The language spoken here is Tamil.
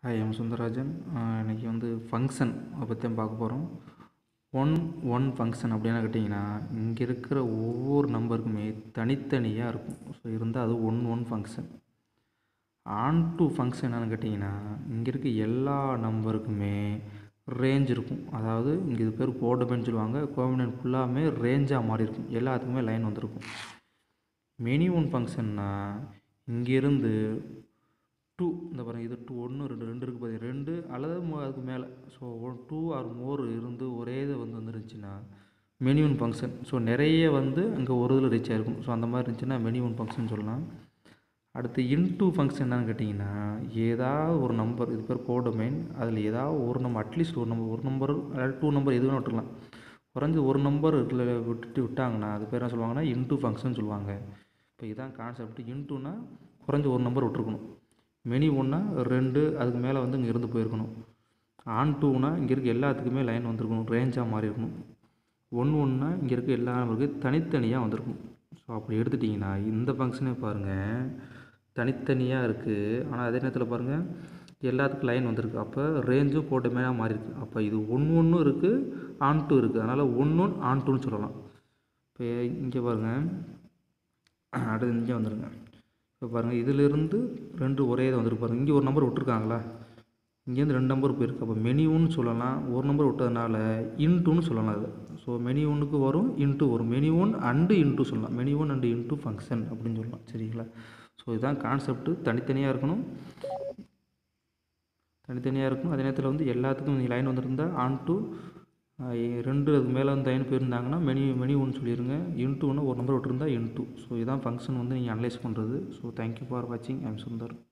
ஹாய் எம் சுந்தரராஜன் இன்றைக்கி வந்து ஃபங்க்ஷன் அதை பற்றி தான் பார்க்க போகிறோம் ஒன் ஒன் ஃபங்க்ஷன் அப்படின்னு கேட்டிங்கன்னா இங்கே இருக்கிற ஒவ்வொரு நம்பருக்குமே தனித்தனியாக இருக்கும் ஸோ இருந்தால் அது one one function onto function என்னென்னு கேட்டிங்கன்னா இங்கே இருக்க எல்லா நம்பருக்குமே ரேஞ்ச் இருக்கும் அதாவது இங்கே இது பேர் கோடபேன்னு சொல்லுவாங்க கோவினன் ஃபுல்லாமே ரேஞ்சாக மாறி இருக்கும் எல்லாத்துக்குமே லைன் வந்திருக்கும் மெனி ஒன் ஃபங்க்ஷன்னா இங்கேருந்து டூ இந்த பாருங்கள் இது டூ ஒன்று ரெண்டு ரெண்டு இருக்குது பார்த்தீங்க ரெண்டு அல்லது மு- அதுக்கு மேலே so one two or more இருந்து ஒரே இது வந்து வந்துருந்துச்சுன்னா மெனி ஒன் ஃபங்க்ஷன் ஸோ நிறைய வந்து அங்கே ஒரு இதில் ரீச் ஆகிருக்கும் ஸோ அந்த மாதிரி இருந்துச்சுன்னா மெனி ஒன் ஃபங்க்ஷன் சொல்லலாம் அடுத்து இன்டூ ஃபங்க்ஷன் என்னன்னு கேட்டிங்கன்னா ஏதாவது ஒரு நம்பர் இது பேர் கோடொமைன் அதில் ஏதாவது ஒரு நம்பர் அட்லீஸ்ட் ஒரு நம்பர் ஒரு நம்பர் அதாவது டூ நம்பர் எது வேணும் விட்டுக்கலாம் குறைஞ்ச ஒரு நம்பர் இருக்குல்ல விட்டுட்டு விட்டாங்கன்னா அது பேர் என்ன சொல்லுவாங்கன்னா இன்டூ ஃபங்க்ஷன் சொல்லுவாங்க இப்போ இதான் கான்செப்ட் இன்டூனா குறைஞ்ச ஒரு நம்பர் விட்டுருக்கணும் மெனி ஒன்றா ரெண்டு அதுக்கு மேலே வந்து இங்கே இருந்து போயிருக்கணும் ஆன் டூனா இங்கே இருக்க எல்லாத்துக்குமே லைன் வந்திருக்கணும் ரேஞ்சாக மாறி இருக்கணும் ஒன் ஒன்றா இங்கே இருக்க எல்லா நம்பருக்கு தனித்தனியாக வந்திருக்கும் ஸோ அப்படி எடுத்துட்டிங்கன்னா இந்த ஃபங்க்ஷனே பாருங்கள் தனித்தனியாக இருக்குது ஆனால் அதே நேரத்தில் பாருங்கள் எல்லாத்துக்கும் லைன் வந்திருக்கு அப்போ ரேஞ்சும் கோட்டமேனாக மாறி இருக்கு அப்போ இது ஒன் ஒன்றும் இருக்குது ஆன் டூ இருக்குது அதனால் ஒன் ஒன் ஆன் டூன்னு சொல்லலாம் இப்போ இங்கே பாருங்கள் அடுத்து இங்கே வந்துடுங்க இப்போ பாருங்கள் இதிலிருந்து ரெண்டு ஒரே இது வந்துருக்கு பாருங்கள் இங்கே ஒரு நம்பர் விட்டுருக்காங்களா இங்கேருந்து ரெண்டு நம்பர் போயிருக்கு அப்போ மெனி ஒன்று சொல்லலாம் ஒரு நம்பர் விட்டதுனால இன்ட்டுன்னு சொல்லலாம் அது ஸோ மெனி ஒன்றுக்கு வரும் இன்ட்டு வரும் மெனி ஒன் அண்டு இன்ட்டு சொல்லலாம் many one and into function அப்படின்னு சொல்லலாம் சரிங்களா ஸோ இதுதான் கான்செப்ட்டு தனித்தனியாக இருக்கணும் தனித்தனியாக இருக்கும் அதே நேரத்தில் வந்து எல்லாத்துக்கும் நீங்கள் லைன் வந்திருந்தா ஆன் டு ரெண்டு அதுக்கு மேலே வந்து லைன் போயிருந்தாங்கன்னா மெனி மெனி ஒன்று சொல்லிடுங்க இன்ட்டு ஒன்று ஒரு நம்பர் விட்டுருந்தா இன்ட்டு ஸோ இதுதான் ஃபங்க்ஷன் வந்து நீங்கள் அனலைஸ் பண்ணுறது ஸோ தேங்க்யூ ஃபார் வாட்சிங் ஐம் சுந்தர்